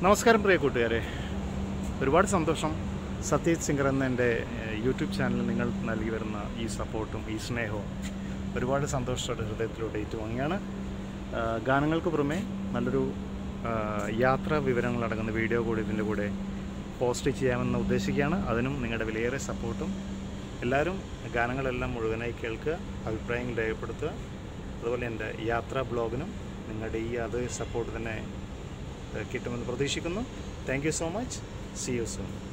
നമസ്കാരം പ്രിയ കൂട്ടുകാരെ ഒരുപാട് സന്തോഷം സത്യജിത് സിംഗർ എന്ന എൻ്റെ ഏഹ്, യൂട്യൂബ് ചാനലിൽ നിങ്ങൾ നൽകി വരുന്ന ഈ സപ്പോർട്ടും ഈ സ്നേഹവും ഒരുപാട് സന്തോഷത്തോടെ ഹൃദയത്തിലൂടെ ഏറ്റുവാങ്ങിയാണ് ആഹ്, ഗാനങ്ങൾക്ക് പുറമെ നല്ലൊരു ആഹ്, യാത്രാ വിവരങ്ങളടങ്ങുന്ന വീഡിയോ കൂടി ഇതിൻ്റെ കൂടെ പോസ്റ്റ് ചെയ്യാമെന്ന് ഉദ്ദേശിക്കുകയാണ് അതിനും നിങ്ങളുടെ വിലയേറെ സപ്പോർട്ടും എല്ലാവരും ഗാനങ്ങളെല്ലാം മുഴുവനായി കേൾക്കുക അഭിപ്രായങ്ങൾ രേഖപ്പെടുത്തുക അതുപോലെ എൻ്റെ യാത്രാ ബ്ലോഗിനും നിങ്ങളുടെ ഈ അതേ സപ്പോർട്ട് തന്നെ ഏഹ് കിട്ടുമെന്ന് പ്രതീക്ഷിക്കുന്നു thank you so much see you soon